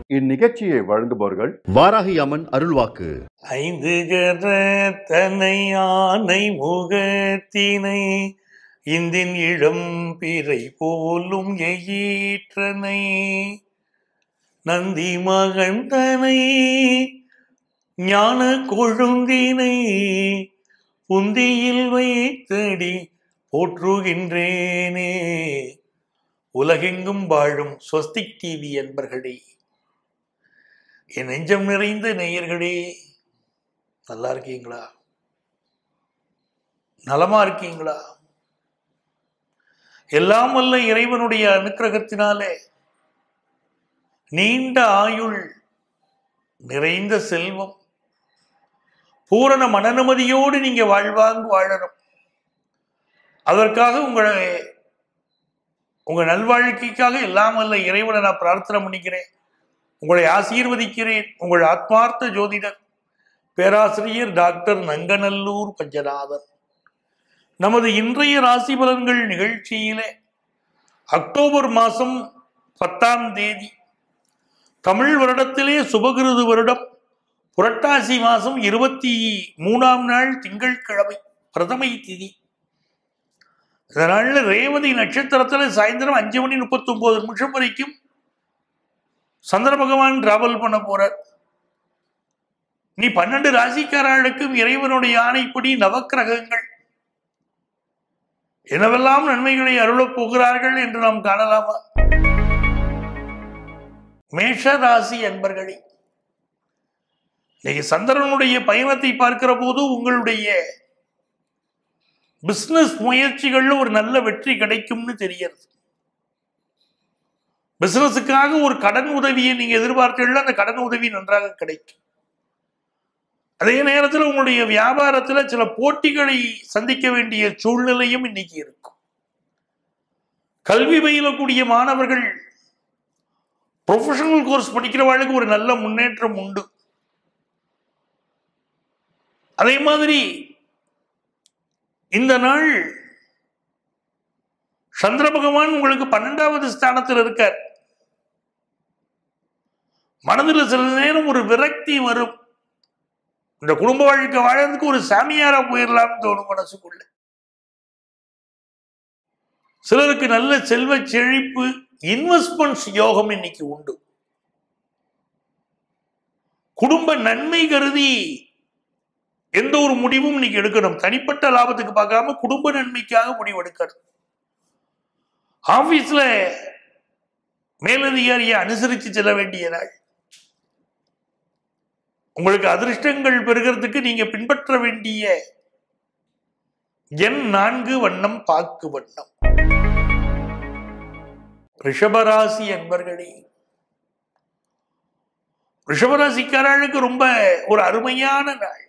இந்நிகழ்ச்சியை வழங்குபவர்கள் வாராகி அம்மன் அருள்வாக்கு ஐந்து கரத்தனை ஆனை முகத்தினை இந்தின் இளம் பிறை போலும் எயிற்றனை நந்தி மகன் தனை ஞான கொழுந்தினை புந்தியில் வைத்தடி போற்றுகின்றேனே உலகெங்கும் வாழும் ஸ்வஸ்திக் டிவி என்பர்களே என் நெஞ்சம் நிறைந்த நேயர்களே நல்லா இருக்கீங்களா நலமா இருக்கீங்களா எல்லாம் வல்ல இறைவனுடைய அனுக்கிரகத்தினாலே நீண்ட ஆயுள் நிறைந்த செல்வம் பூரண மனநிமதியோடு நீங்க வாழ்வாங்கு வாழணும் அதற்காக உங்களை உங்க நல்வாழ்க்கைக்காக எல்லாம் வல்ல இறைவனை நான் பிரார்த்தனை பண்ணிக்கிறேன் உங்களை ஆசீர்வதிக்கிறேன் உங்கள் ஆத்மார்த்த ஜோதிடர் பேராசிரியர் டாக்டர் நங்கநல்லூர் பஞ்சநாதன் நமது இன்றைய ராசி பலன்கள் நிகழ்ச்சியிலே அக்டோபர் மாதம் பத்தாம் தேதி தமிழ் வருடத்திலே சுபகிருது வருடம் புரட்டாசி மாதம் இருபத்தி மூணாம் நாள் திங்கட்கிழமை பிரதமை திதி இந்த நாளில் ரேவதி நட்சத்திரத்தில் சாயந்தரம் அஞ்சு மணி முப்பத்தொம்போது நிமிஷம் வரைக்கும் சந்திர பகவான் டிராவல் பண்ண போறார் நீ பன்னெண்டு ராசிக்காரர்களுக்கும் இறைவனுடைய ஆணைப்படி நவக்கிரகங்கள் என்னவெல்லாம் நன்மைகளை அருளப் போகிறார்கள் என்று நாம் காணலாமா மேஷ ராசி அன்பர்களே இன்னைக்கு சந்திரனுடைய பயணத்தை பார்க்கிற போது உங்களுடைய பிசினஸ் முயற்சிகள்ல ஒரு நல்ல வெற்றி கிடைக்கும்னு தெரியறது பிசினஸுக்காக ஒரு கடன் உதவியை நீங்க எதிர்பார்த்தீங்கன்னா அந்த கடன் உதவி நன்றாக கிடைக்கும் அதே நேரத்தில் உங்களுடைய வியாபாரத்தில் சில போட்டிகளை சந்திக்க வேண்டிய சூழ்நிலையும் இன்னைக்கு இருக்கும் கல்வி பயிலக்கூடிய மாணவர்கள் ப்ரொஃபஷனல் கோர்ஸ் படிக்கிறவர்களுக்கு ஒரு நல்ல முன்னேற்றம் உண்டு அதே மாதிரி இந்த நாள் சந்திர பகவான் உங்களுக்கு பன்னெண்டாவது ஸ்தானத்தில் இருக்கார் மனதில் சில நேரம் ஒரு விரக்தி வரும் இந்த குடும்ப வாழ்க்கை வாழறதுக்கு ஒரு சாமியாரா போயிடலாம்னு தோணும் மனசுக்குள்ள சிலருக்கு நல்ல செல்வ செழிப்பு இன்வெஸ்ட்மெண்ட்ஸ் யோகம் இன்னைக்கு உண்டு குடும்ப நன்மை கருதி எந்த ஒரு முடிவும் இன்னைக்கு எடுக்கணும் தனிப்பட்ட லாபத்துக்கு பார்க்காம குடும்ப நன்மைக்காக முடிவு எடுக்கணும் ஆபீஸ்ல மேலதிகாரியை அனுசரித்து செல்ல வேண்டிய நாள் உங்களுக்கு அதிர்ஷ்டங்கள் பெறுகிறதுக்கு நீங்க பின்பற்ற வேண்டிய எண் நான்கு வண்ணம் பாக்கு வண்ணம் ரிஷபராசி என்பர்களே ரிஷபராசிக்காரர்களுக்கு ரொம்ப ஒரு அருமையான நாள்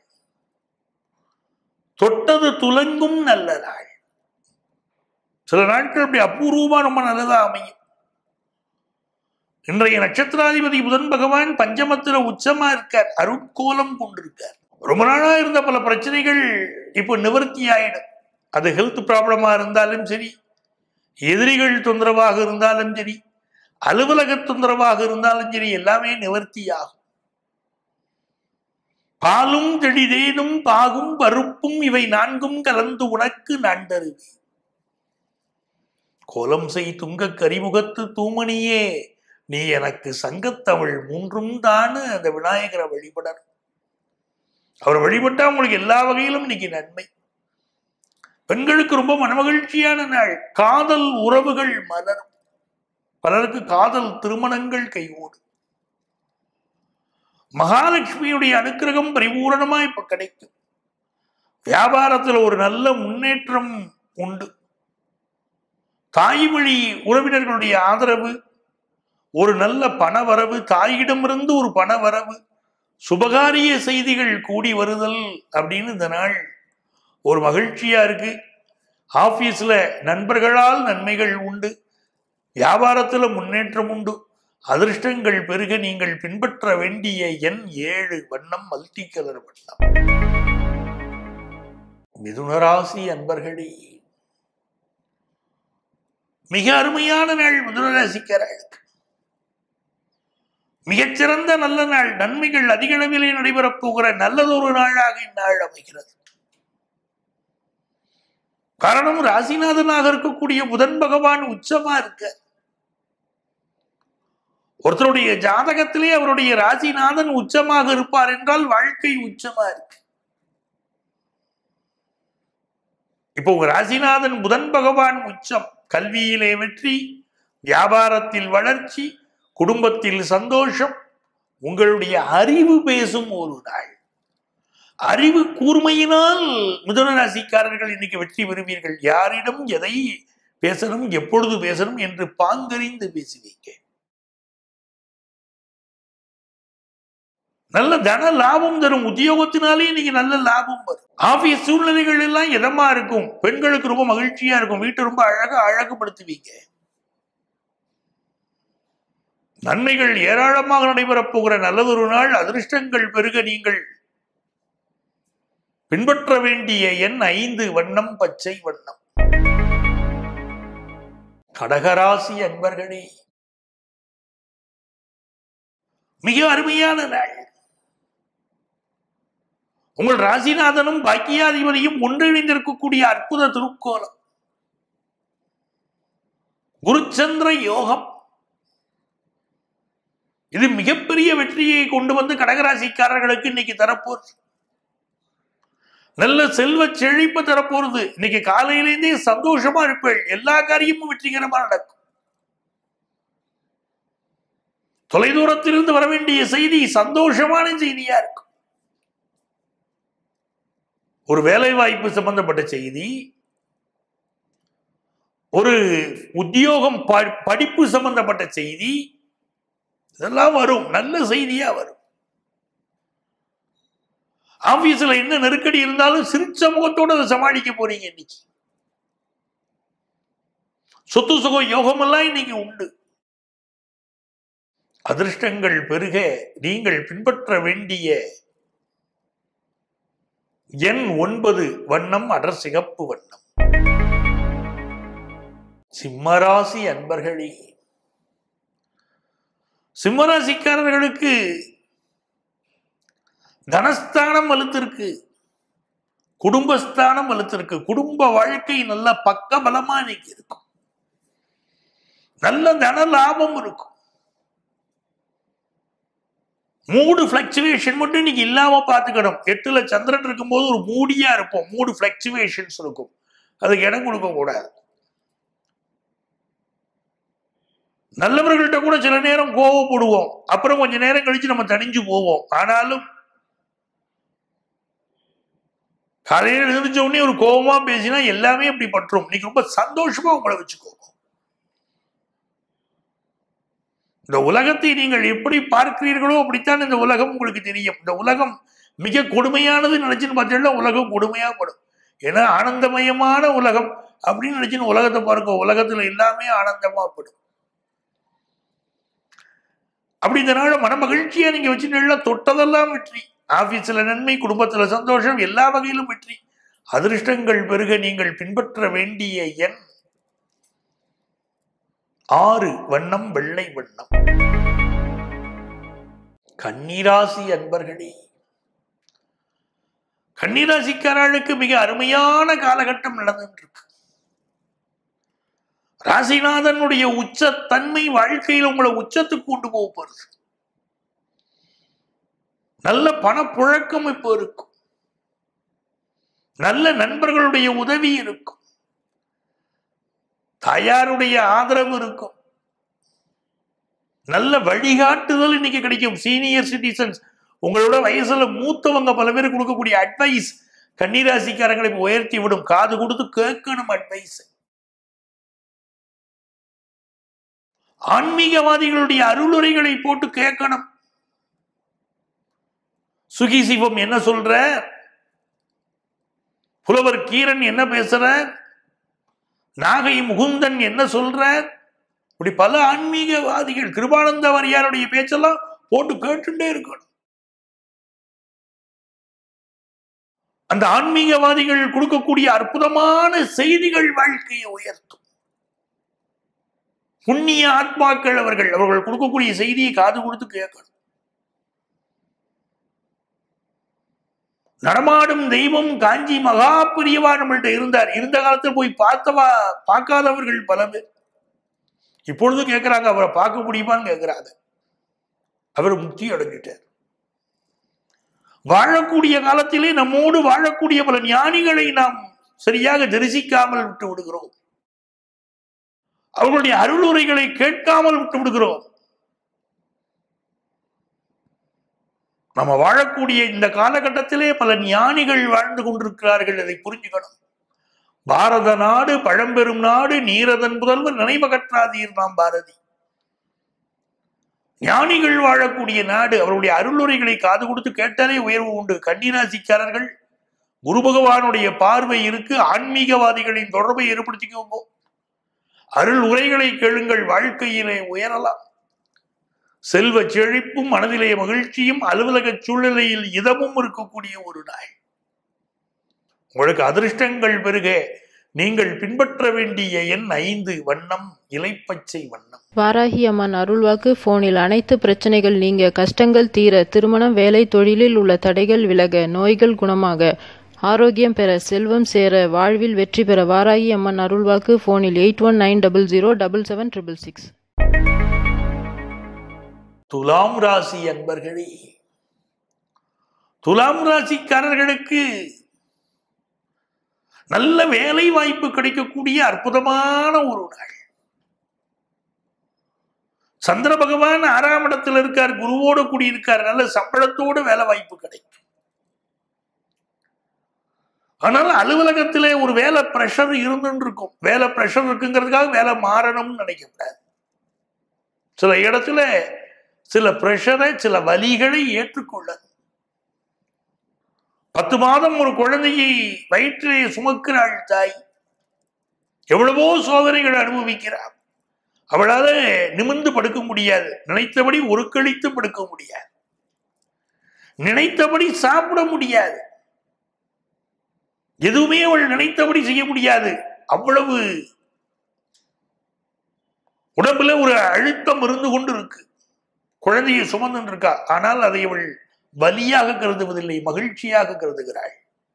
தொட்டது துலங்கும் நல்ல நாள் சில நாட்கள் அப்படி அபூர்வமா ரொம்ப நல்லதா அமையும் இன்றைய நட்சத்திராதிபதி புதன் பகவான் பஞ்சமத்துல உச்சமா இருக்கார் அருட்கோலம் கொண்டிருக்கார் ரொம்ப நாளா இருந்த பல பிரச்சனைகள் இப்போ நிவர்த்தி ஆயிடும் அது ஹெல்த் ப்ராப்ளமா இருந்தாலும் சரி எதிரிகள் தொந்தரவாக இருந்தாலும் சரி அலுவலக தொந்தரவாக இருந்தாலும் சரி எல்லாமே நிவர்த்தி ஆகும் பாலும் தெளிதேனும் பாகும் பருப்பும் இவை நான்கும் கலந்து உனக்கு நாண்டருவி கோலம் செய் துங்க கரிமுகத்து தூமணியே நீ எனக்கு சங்கத்தமிழ் மூன்றும் தானு அந்த விநாயகரை வழிபடணும் அவர் வழிபட்டா உங்களுக்கு எல்லா வகையிலும் இன்னைக்கு நன்மை பெண்களுக்கு ரொம்ப மனமகிழ்ச்சியான நாள் காதல் உறவுகள் மலரும் பலருக்கு காதல் திருமணங்கள் கைகூடும் மகாலட்சுமியுடைய அனுக்கிரகம் பரிபூரணமா இப்ப கிடைக்கும் வியாபாரத்துல ஒரு நல்ல முன்னேற்றம் உண்டு தாய் வழி உறவினர்களுடைய ஆதரவு ஒரு நல்ல பணவரவு தாயிடமிருந்து ஒரு பணவரவு சுபகாரிய செய்திகள் கூடி வருதல் அப்படின்னு இந்த நாள் ஒரு மகிழ்ச்சியா இருக்கு ஆபீஸ்ல நண்பர்களால் நன்மைகள் உண்டு வியாபாரத்துல முன்னேற்றம் உண்டு அதிர்ஷ்டங்கள் பெருக நீங்கள் பின்பற்ற வேண்டிய எண் ஏழு வண்ணம் மல்டி கலர் வண்ணம் மிதுனராசி அன்பர்களே மிக அருமையான நாள் மிதுனராசிக்காரர்களுக்கு மிகச்சிறந்த நல்ல நாள் நன்மைகள் அதிக அளவிலே நடைபெறப் போகிற நல்லதொரு நாளாக இந்நாள் அமைகிறது காரணம் ராசிநாதனாக இருக்கக்கூடிய புதன் பகவான் உச்சமா இருக்க ஒருத்தருடைய ஜாதகத்திலே அவருடைய ராசிநாதன் உச்சமாக இருப்பார் என்றால் வாழ்க்கை உச்சமா இருக்கு இப்போ உங்க ராசிநாதன் புதன் பகவான் உச்சம் கல்வியிலே வெற்றி வியாபாரத்தில் வளர்ச்சி குடும்பத்தில் சந்தோஷம் உங்களுடைய அறிவு பேசும் ஒரு நாள் அறிவு கூர்மையினால் மிதுன ராசிக்காரர்கள் இன்னைக்கு வெற்றி பெறுவீர்கள் யாரிடம் எதை பேசணும் எப்பொழுது பேசணும் என்று பாங்கறிந்து பேசுவீங்க நல்ல தன லாபம் தரும் உத்தியோகத்தினாலே இன்னைக்கு நல்ல லாபம் வரும் ஆபீஸ் சூழ்நிலைகள் எல்லாம் இதமா இருக்கும் பெண்களுக்கு ரொம்ப மகிழ்ச்சியா இருக்கும் வீட்டை ரொம்ப அழகா அழகுபடுத்துவீங்க நன்மைகள் ஏராளமாக நடைபெறப் போகிற நல்லதொரு நாள் அதிர்ஷ்டங்கள் பெருக நீங்கள் பின்பற்ற வேண்டிய எண் ஐந்து வண்ணம் பச்சை வண்ணம் கடகராசி அன்பர்களே மிக அருமையான நாள் உங்கள் ராசிநாதனும் பாக்கியாதிபதியும் ஒன்றிணைந்திருக்கக்கூடிய அற்புத திருக்கோலம் குருச்சந்திர யோகம் இது மிகப்பெரிய வெற்றியை கொண்டு வந்து கடகராசிக்காரர்களுக்கு இன்னைக்கு தரப்போகுது நல்ல செல்வ செழிப்பு தரப்போறது இன்னைக்கு காலையிலேருந்தே சந்தோஷமா இருப்பேள் எல்லா காரியமும் வெற்றிகரமா நடக்கும் தொலைதூரத்திலிருந்து வர வேண்டிய செய்தி சந்தோஷமான செய்தியா இருக்கும் ஒரு வேலை வாய்ப்பு சம்பந்தப்பட்ட செய்தி ஒரு உத்தியோகம் ப- படிப்பு சம்பந்தப்பட்ட செய்தி இதெல்லாம் வரும் நல்ல செய்தியா வரும் ஆபீஸ்ல என்ன நெருக்கடி இருந்தாலும் சிரிச்ச முகத்தோட அதை சமாளிக்க போறீங்க இன்னைக்கு சொத்து சுகம் யோகம் எல்லாம் இன்னைக்கு உண்டு அதிர்ஷ்டங்கள் பெருக நீங்கள் பின்பற்ற வேண்டிய எண் ஒன்பது வண்ணம் அடர் சிகப்பு வண்ணம் சிம்மராசி அன்பர்களே சிம்மராசிக்காரர்களுக்கு தனஸ்தானம் வலுத்திருக்கு குடும்பஸ்தானம் வலுத்திருக்கு குடும்ப வாழ்க்கை நல்ல பக்க பலமா இன்னைக்கு இருக்கும் நல்ல தன லாபம் இருக்கும் மூடு பிளக்சுவேஷன் மட்டும் இன்னைக்கு இல்லாம பாத்துக்கணும் எட்டுல சந்திரன் இருக்கும்போது ஒரு மூடியா இருப்போம் மூடு பிளக்சுவேஷன்ஸ் இருக்கும் அதுக்கு இடம் கொடுக்க கூடாது நல்லவர்கள்ட்ட கூட சில நேரம் கோவப்படுவோம் அப்புறம் கொஞ்ச நேரம் கழிச்சு நம்ம தணிஞ்சு போவோம் ஆனாலும் காலையில எழுந்திரிச்ச உடனே ஒரு கோபமா பேசினா எல்லாமே அப்படி பற்றும் இன்னைக்கு ரொம்ப சந்தோஷமா உங்களை வச்சுக்கோங்க இந்த உலகத்தை நீங்கள் எப்படி பார்க்கிறீர்களோ அப்படித்தான் இந்த உலகம் உங்களுக்கு தெரியும் இந்த உலகம் மிக கொடுமையானது நினைச்சுன்னு பார்த்தீங்கன்னா உலகம் கொடுமையா படும் ஏன்னா ஆனந்தமயமான உலகம் அப்படின்னு நினைச்சுன்னு உலகத்தை பாருங்க உலகத்துல எல்லாமே ஆனந்தமா படும் அப்படி இதனால மன மகிழ்ச்சியா நீங்க வச்சுட்டு தொட்டதெல்லாம் வெற்றி ஆபீஸ்ல நன்மை குடும்பத்துல சந்தோஷம் எல்லா வகையிலும் வெற்றி அதிர்ஷ்டங்கள் பெருக நீங்கள் பின்பற்ற வேண்டிய எண் ஆறு வண்ணம் வெள்ளை வண்ணம் கன்னிராசி அன்பர்களே கன்னிராசிக்காரர்களுக்கு மிக அருமையான காலகட்டம் நடந்துட்டு இருக்கு ராசிநாதனுடைய உச்சத்தன்மை வாழ்க்கையில் உங்களை உச்சத்துக்கு கொண்டு போக போறது நல்ல பணப்புழக்கம் இப்போ இருக்கும் நல்ல நண்பர்களுடைய உதவி இருக்கும் தாயாருடைய ஆதரவு இருக்கும் நல்ல வழிகாட்டுதல் இன்னைக்கு கிடைக்கும் சீனியர் சிட்டிசன்ஸ் உங்களோட வயசுல மூத்தவங்க பல பேர் கொடுக்கக்கூடிய அட்வைஸ் கன்னிராசிக்காரங்களை இப்ப உயர்த்தி விடும் காது கொடுத்து கேட்கணும் அட்வைஸ் ஆன்மீகவாதிகளுடைய அருளுரைகளை போட்டு கேட்கணும் சுகி சிவம் என்ன சொல்ற புலவர் கீரன் என்ன பேசுற நாகை முகுந்தன் என்ன சொல்ற இப்படி பல ஆன்மீகவாதிகள் கிருபானந்த வாரியாருடைய பேச்செல்லாம் போட்டு கேட்டுட்டே இருக்கணும் அந்த ஆன்மீகவாதிகள் கொடுக்கக்கூடிய அற்புதமான செய்திகள் வாழ்க்கையை உயர்த்தும் புண்ணிய ஆத்மாக்கள் அவர்கள் அவர்கள் கொடுக்கக்கூடிய செய்தியை காது கொடுத்து கேட்கணும் நடமாடும் தெய்வம் காஞ்சி மகா பெரியவா நம்மள்ட்ட இருந்தார் இருந்த காலத்தில் போய் பார்த்தவா பார்க்காதவர்கள் பல பேர் இப்பொழுது கேட்கிறாங்க அவரை பார்க்க முடியுமான்னு கேட்கிறாங்க அவர் முக்தி அடைஞ்சிட்டார் வாழக்கூடிய காலத்திலே நம்மோடு வாழக்கூடிய பல ஞானிகளை நாம் சரியாக தரிசிக்காமல் விட்டு விடுகிறோம் அவர்களுடைய அருளுரைகளை கேட்காமல் விட்டு விடுகிறோம் நம்ம வாழக்கூடிய இந்த காலகட்டத்திலே பல ஞானிகள் வாழ்ந்து கொண்டிருக்கிறார்கள் அதை புரிஞ்சுக்கணும் பாரத நாடு பழம்பெரும் நாடு நீரதன் முதல்வர் நினைவகற்றாதீர் நாம் பாரதி ஞானிகள் வாழக்கூடிய நாடு அவருடைய அருளுரைகளை காது கொடுத்து கேட்டாலே உயர்வு உண்டு கன்னிராசிக்காரர்கள் குரு பகவானுடைய பார்வை இருக்கு ஆன்மீகவாதிகளின் தொடர்பை ஏற்படுத்திக்கோங்க அருள் உரைகளை கேளுங்கள் வாழ்க்கையிலே உயரலாம் செல்வ செழிப்பும் மனதிலே மகிழ்ச்சியும் அலுவலக சூழ்நிலையில் இதமும் இருக்கக்கூடிய ஒரு நாள் உங்களுக்கு அதிர்ஷ்டங்கள் பெருக நீங்கள் பின்பற்ற வேண்டிய எண் ஐந்து வண்ணம் இலைப்பச்சை வண்ணம் வாராகி அம்மன் அருள்வாக்கு போனில் அனைத்து பிரச்சனைகள் நீங்க கஷ்டங்கள் தீர திருமணம் வேலை தொழிலில் உள்ள தடைகள் விலக நோய்கள் குணமாக ஆரோக்கியம் பெற செல்வம் சேர வாழ்வில் வெற்றி பெற வாராகி அம்மன் அருள்வாக்கு போனில் eight one nine double zero double seven triple six துலாம் ராசி அன்பர்களே துலாம் ராசிக்காரர்களுக்கு நல்ல வேலை வாய்ப்பு கிடைக்கக்கூடிய அற்புதமான ஒரு நாள் சந்திர பகவான் ஆறாம் இடத்துல இருக்கார் குருவோடு கூடியிருக்கார் நல்ல சம்பளத்தோடு வேலை வாய்ப்பு கிடைக்கும் ஆனால் அலுவலகத்திலே ஒரு வேலை பிரஷர் இருந்துன்னு இருக்கும் வேலை பிரஷர் இருக்குங்கிறதுக்காக வேலை மாறணும்னு நினைக்கக்கூடாது சில இடத்துல சில பிரஷரை சில வலிகளை ஏற்றுக்கொள்ள பத்து மாதம் ஒரு குழந்தையை வயிற்றிலே சுமக்கிறாள் தாய் எவ்வளவோ சோதனைகள் அனுபவிக்கிறார் அவளால நிமிர்ந்து படுக்க முடியாது நினைத்தபடி ஒரு கழித்து படுக்க முடியாது நினைத்தபடி சாப்பிட முடியாது எதுவுமே அவள் நினைத்தபடி செய்ய முடியாது அவ்வளவு உடம்புல ஒரு அழுத்தம் இருந்து கொண்டு இருக்கு குழந்தையை சுமந்து இருக்கா ஆனால் அதை அவள் வலியாக கருதுவதில்லை மகிழ்ச்சியாக கருதுகிறாள்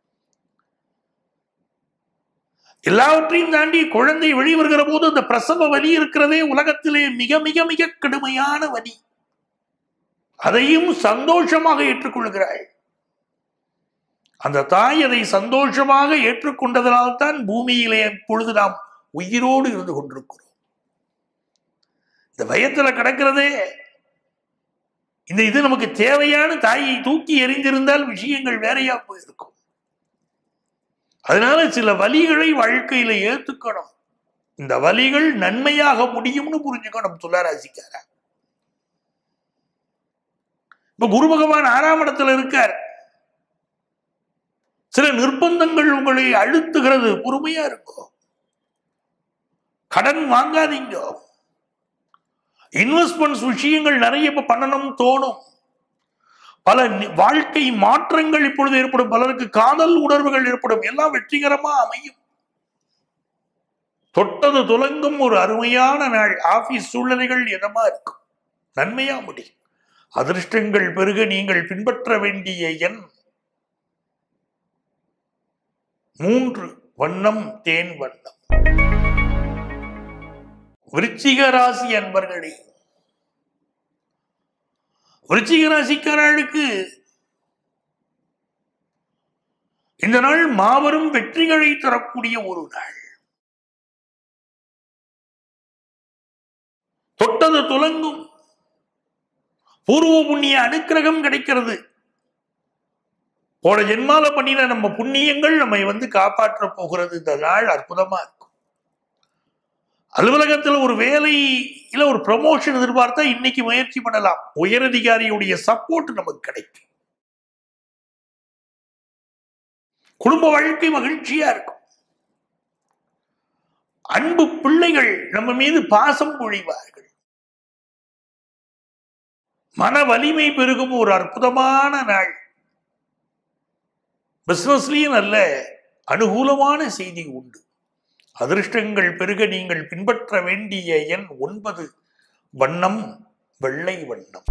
எல்லாவற்றையும் தாண்டி குழந்தை வெளிவருகிற போது அந்த பிரசவ வலி இருக்கிறதே உலகத்திலே மிக மிக மிக கடுமையான வலி அதையும் சந்தோஷமாக ஏற்றுக்கொள்கிறாள் அந்த தாய் அதை சந்தோஷமாக ஏற்றுக்கொண்டதனால்தான் பூமியிலே இப்பொழுது நாம் உயிரோடு இருந்து கொண்டிருக்கிறோம் இந்த பயத்துல கிடக்கிறதே இந்த இது நமக்கு தேவையான தாயை தூக்கி எறிந்திருந்தால் விஷயங்கள் வேறையா போயிருக்கும் அதனால சில வலிகளை வாழ்க்கையில ஏத்துக்கணும் இந்த வலிகள் நன்மையாக முடியும்னு புரிஞ்சுக்கணும் துளாராசிக்கார இப்ப குரு பகவான் ஆறாம் இடத்துல இருக்கார் சில நிர்பந்தங்கள் உங்களை அழுத்துகிறது பொறுமையா இருக்கும் கடன் வாங்காதீங்க இன்வெஸ்ட்மெண்ட்ஸ் விஷயங்கள் நிறைய இப்ப பண்ணணும் தோணும் பல நி- வாழ்க்கை மாற்றங்கள் இப்பொழுது ஏற்படும் பலருக்கு காதல் உணர்வுகள் ஏற்படும் எல்லாம் வெற்றிகரமா அமையும் தொட்டது துலங்கும் ஒரு அருமையான நாள் ஆபீஸ் சூழ்நிலைகள் எதமா இருக்கும் நன்மையா முடியும் அதிர்ஷ்டங்கள் பெருக நீங்கள் பின்பற்ற வேண்டிய எண் மூன்று வண்ணம் தேன் வண்ணம் விருச்சிக ராசி அன்பர்களே விருச்சிக ராசிக்காரர்களுக்கு இந்த நாள் மாபெரும் வெற்றிகளை தரக்கூடிய ஒரு நாள் தொட்டது துலங்கும் பூர்வ புண்ணிய அனுக்கிரகம் கிடைக்கிறது போன ஜென்மால பண்ணின நம்ம புண்ணியங்கள் நம்மை வந்து காப்பாற்ற போகிறது இந்த நாள் அற்புதமா இருக்கும் அலுவலகத்தில் ஒரு வேலை இல்ல ஒரு ப்ரமோஷன் எதிர்பார்த்தா இன்னைக்கு முயற்சி பண்ணலாம் உயரதிகாரியுடைய சப்போர்ட் நமக்கு கிடைக்கும் குடும்ப வாழ்க்கை மகிழ்ச்சியா இருக்கும் அன்பு பிள்ளைகள் நம்ம மீது பாசம் பொழிவார்கள் மன வலிமை பெருகும் ஒரு அற்புதமான நாள் பிசினஸ்லயும் நல்ல அனுகூலமான செய்தி உண்டு அதிர்ஷ்டங்கள் பெருக நீங்கள் பின்பற்ற வேண்டிய எண் ஒன்பது வண்ணம் வெள்ளை வண்ணம்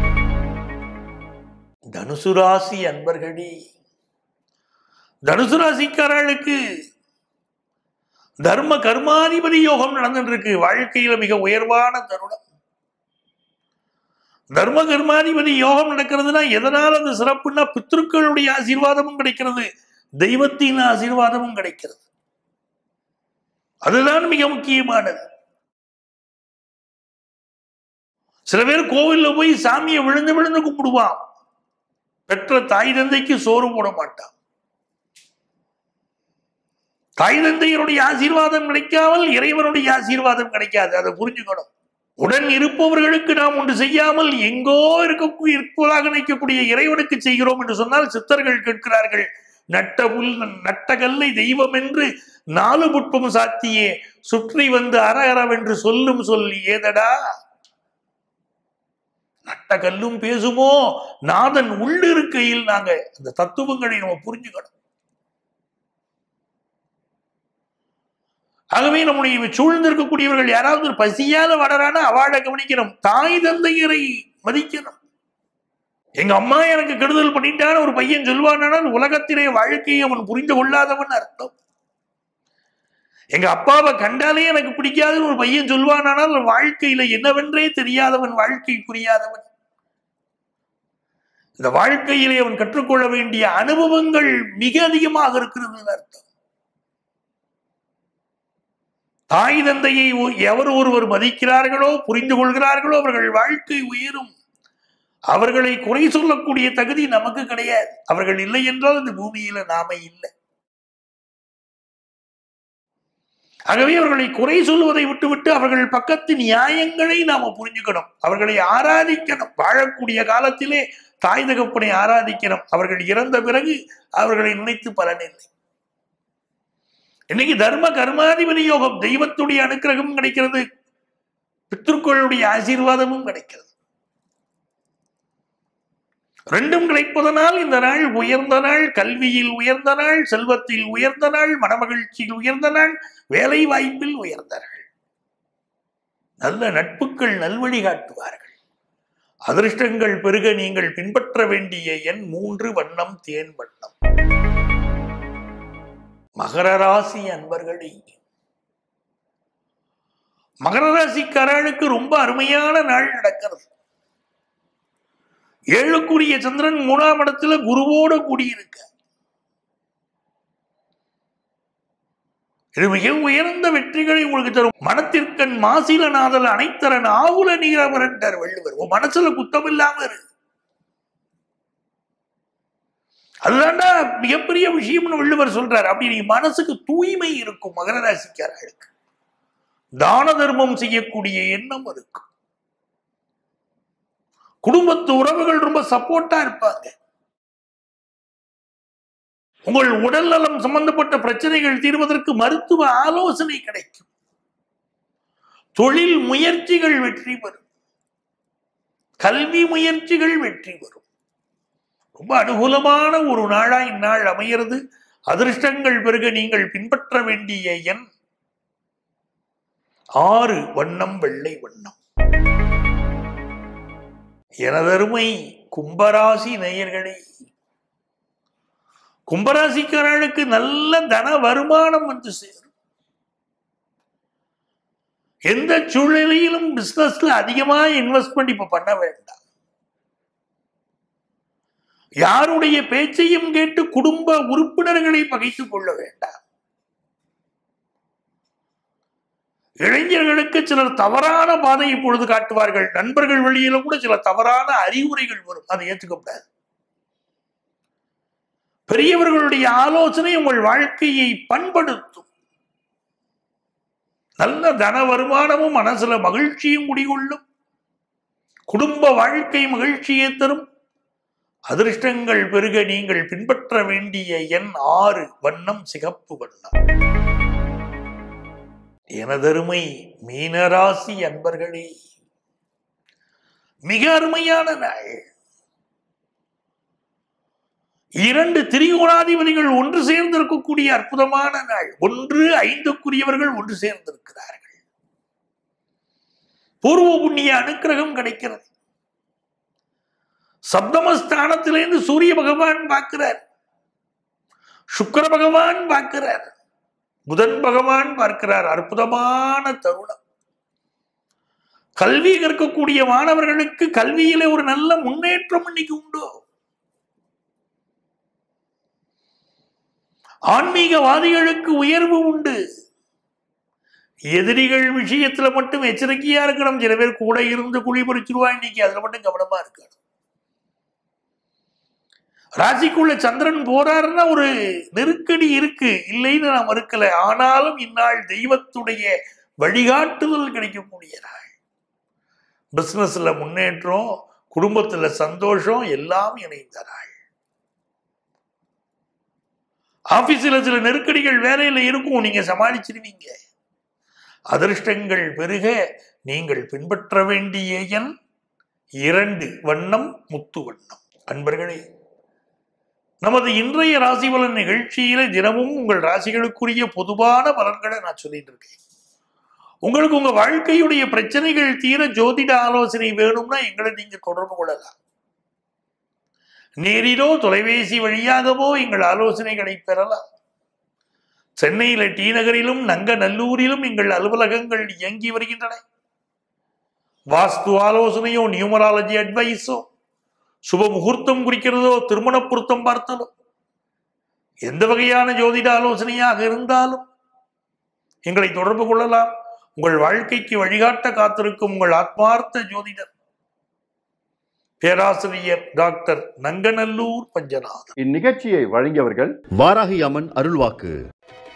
தனுசு ராசி அன்பர்களே தனுசு ராசிக்காரர்களுக்கு தர்ம கர்மாதிபதி யோகம் நடந்துட்டு இருக்கு வாழ்க்கையில மிக உயர்வான தருணம் தர்ம கர்மாதிபதி யோகம் நடக்கிறதுனா எதனால் அது சிறப்புன்னா பித்ருக்களுடைய ஆசீர்வாதமும் கிடைக்கிறது தெய்வத்தின் ஆசீர்வாதமும் கிடைக்கிறது அதுதான் மிக முக்கியமானது சில பேர் கோவில்ல போய் சாமியை விழுந்து விழுந்து கும்பிடுவான் பெற்ற தாய் தந்தைக்கு சோறு போட மாட்டான் தாய் தந்தையருடைய ஆசீர்வாதம் கிடைக்காமல் இறைவனுடைய ஆசீர்வாதம் கிடைக்காது அதை புரிஞ்சுக்கணும் உடன் இருப்பவர்களுக்கு நாம் ஒன்று செய்யாமல் எங்கோ இருக்க இருப்பதாக நினைக்கக்கூடிய இறைவனுக்கு செய்கிறோம் என்று சொன்னால் சித்தர்கள் கேட்கிறார்கள் நட்ட புல் நட்ட கல்லை தெய்வம் என்று நாலு புட்பம் சாத்தியே சுற்றி வந்து அற அரவென்று சொல்லும் சொல் ஏதடா நட்ட கல்லும் பேசுமோ நாதன் உள்ளிருக்கையில் நாங்க அந்த தத்துவங்களை நம்ம புரிஞ்சுக்கணும் ஆகவே நம்முடைய சூழ்ந்திருக்கக்கூடியவர்கள் யாராவது ஒரு பசியால வளரானா அவாழ கவனிக்கணும் தாய் தந்தையரை மதிக்கணும் எங்க அம்மா எனக்கு கெடுதல் பண்ணிட்டான ஒரு பையன் சொல்வானால் உலகத்திலே வாழ்க்கையை அவன் புரிந்து கொள்ளாதவன் அர்த்தம் எங்க அப்பாவை கண்டாலே எனக்கு பிடிக்காதுன்னு ஒரு பையன் சொல்வானால் வாழ்க்கையில என்னவென்றே தெரியாதவன் வாழ்க்கை புரியாதவன் இந்த வாழ்க்கையிலே அவன் கற்றுக்கொள்ள வேண்டிய அனுபவங்கள் மிக அதிகமாக இருக்கிறது அர்த்தம் தாய் தந்தையை எவர் ஒருவர் மதிக்கிறார்களோ புரிந்து கொள்கிறார்களோ அவர்கள் வாழ்க்கை உயரும் அவர்களை குறை சொல்லக்கூடிய தகுதி நமக்கு கிடையாது அவர்கள் இல்லை என்றால் இந்த பூமியில நாம இல்லை ஆகவே அவர்களை குறை சொல்வதை விட்டுவிட்டு அவர்கள் பக்கத்து நியாயங்களை நாம புரிஞ்சுக்கணும் அவர்களை ஆராதிக்கணும் வாழக்கூடிய காலத்திலே தாய் தகப்பனை ஆராதிக்கணும் அவர்கள் இறந்த பிறகு அவர்களை நினைத்து பலனில்லை இன்னைக்கு தர்ம கர்மாதிபதி யோகம் தெய்வத்துடைய அனுக்கிரகம் கிடைக்கிறது பித்ருக்களுடைய ஆசீர்வாதமும் கிடைக்கிறது ரெண்டும் கிடைப்பதனால் இந்த நாள் உயர்ந்த நாள் கல்வியில் உயர்ந்த நாள் செல்வத்தில் உயர்ந்த நாள் மனமகிழ்ச்சியில் உயர்ந்த நாள் வேலை வாய்ப்பில் உயர்ந்த நாள் நல்ல நட்புகள் நல்வழி காட்டுவார்கள் அதிர்ஷ்டங்கள் பெருக நீங்கள் பின்பற்ற வேண்டிய எண் மூன்று வண்ணம் தேன் வண்ணம் மகர ராசி அன்பர்களே மகர ராசிக்காரர்களுக்கு ரொம்ப அருமையான நாள் நடக்கிறது ஏழுக்குரிய சந்திரன் மூணாம் இடத்துல குருவோட கூடியிருக்க இது மிக உயர்ந்த வெற்றிகளை உங்களுக்கு தரும் மனத்திற்கண் மாசில நாதல் அனைத்தரன் ஆவுல நீரவரன்றார் வள்ளுவர் உன் மனசுல குத்தம் இல்லாம இரு அதுதான்டா மிகப்பெரிய விஷயம்னு வள்ளுவர் சொல்றார் அப்படி நீ மனசுக்கு தூய்மை இருக்கும் மகர ராசிக்காரர்களுக்கு தான தர்மம் செய்யக்கூடிய எண்ணம் இருக்கும் குடும்பத்து உறவுகள் ரொம்ப சப்போர்ட்டா இருப்பாங்க உங்கள் உடல் நலம் சம்பந்தப்பட்ட பிரச்சனைகள் தீர்வதற்கு மருத்துவ ஆலோசனை கிடைக்கும் தொழில் முயற்சிகள் வெற்றி பெறும் கல்வி முயற்சிகள் வெற்றி பெறும் ரொம்ப அனுகூலமான ஒரு நாளா இந்நாள் அமைகிறது அதிர்ஷ்டங்கள் பெருக நீங்கள் பின்பற்ற வேண்டிய எண் ஆறு வண்ணம் வெள்ளை வண்ணம் எனதருமை கும்பராசி நேயர்களே கும்பராசிக்காரர்களுக்கு நல்ல தன வருமானம் வந்து சேரும் எந்த சூழ்நிலையிலும் பிசினஸ்ல அதிகமா இன்வெஸ்ட்மெண்ட் இப்ப பண்ண வேண்டாம் யாருடைய பேச்சையும் கேட்டு குடும்ப உறுப்பினர்களை பகைத்துக் கொள்ள வேண்டாம் இளைஞர்களுக்கு சிலர் தவறான பாதை இப்பொழுது காட்டுவார்கள் நண்பர்கள் வழியில கூட சில தவறான அறிவுரைகள் வரும் அதை ஏற்றுக்கப்படாது பெரியவர்களுடைய ஆலோசனை உங்கள் வாழ்க்கையை பண்படுத்தும் நல்ல தன வருமானமும் மனசுல மகிழ்ச்சியும் குடிகொள்ளும் குடும்ப வாழ்க்கை மகிழ்ச்சியை தரும் அதிர்ஷ்டங்கள் பெருக நீங்கள் பின்பற்ற வேண்டிய எண் ஆறு வண்ணம் சிகப்பு வண்ணம் எனதருமை மீனராசி அன்பர்களே மிக அருமையான நாள் இரண்டு திரிகோணாதிபதிகள் ஒன்று சேர்ந்திருக்கக்கூடிய அற்புதமான நாள் ஒன்று ஐந்துக்குரியவர்கள் ஒன்று சேர்ந்திருக்கிறார்கள் பூர்வ புண்ணிய அனுக்கிரகம் கிடைக்கிறது சப்தமஸ்தானத்திலிருந்து சூரிய பகவான் பார்க்கிறார் சுக்கர பகவான் பார்க்கிறார் புதன் பகவான் பார்க்கிறார் அற்புதமான தருணம் கல்வி கற்கக்கூடிய மாணவர்களுக்கு கல்வியில ஒரு நல்ல முன்னேற்றம் இன்னைக்கு உண்டு ஆன்மீகவாதிகளுக்கு உயர்வு உண்டு எதிரிகள் விஷயத்துல மட்டும் எச்சரிக்கையா இருக்கணும் சில பேர் கூட இருந்து குழி பறிச்சிருவா இன்னைக்கு அதுல மட்டும் கவனமா இருக்கணும் ராசிக்குள்ள சந்திரன் போறாருன்னா ஒரு நெருக்கடி இருக்கு இல்லைன்னு நான் மறுக்கல ஆனாலும் இந்நாள் தெய்வத்துடைய வழிகாட்டுதல் கிடைக்கக்கூடிய நாள் பிசினஸ்ல முன்னேற்றம் குடும்பத்துல சந்தோஷம் எல்லாம் இணைந்த நாள் ஆபீஸ்ல சில நெருக்கடிகள் வேலையில இருக்கும் நீங்க சமாளிச்சிருவீங்க அதிர்ஷ்டங்கள் பெருக நீங்கள் பின்பற்ற வேண்டிய எண் இரண்டு வண்ணம் முத்து வண்ணம் அன்பர்களே நமது இன்றைய ராசி பலன் நிகழ்ச்சியில தினமும் உங்கள் ராசிகளுக்குரிய பொதுவான பலன்களை நான் சொல்லிட்டு இருக்கேன் உங்களுக்கு உங்க வாழ்க்கையுடைய பிரச்சனைகள் தீர ஜோதிட ஆலோசனை வேணும்னா எங்களை நீங்க தொடர்பு கொள்ளலாம் நேரிலோ தொலைபேசி வழியாகவோ எங்கள் ஆலோசனைகளை பெறலாம் சென்னையில டி நகரிலும் நங்கநல்லூரிலும் எங்கள் அலுவலகங்கள் இயங்கி வருகின்றன வாஸ்து ஆலோசனையோ நியூமராலஜி அட்வைஸோ சுப முகூர்த்தம் குறிக்கிறதோ திருமண பொருத்தம் பார்த்தலோ எந்த வகையான ஜோதிட ஆலோசனையாக இருந்தாலும் எங்களை தொடர்பு கொள்ளலாம் உங்கள் வாழ்க்கைக்கு வழிகாட்ட காத்திருக்கும் உங்கள் ஆத்மார்த்த ஜோதிடர் பேராசிரியர் டாக்டர் நங்கநல்லூர் பஞ்சநாதன் இந்நிகழ்ச்சியை வழங்கியவர்கள் வாராகி அம்மன் அருள்வாக்கு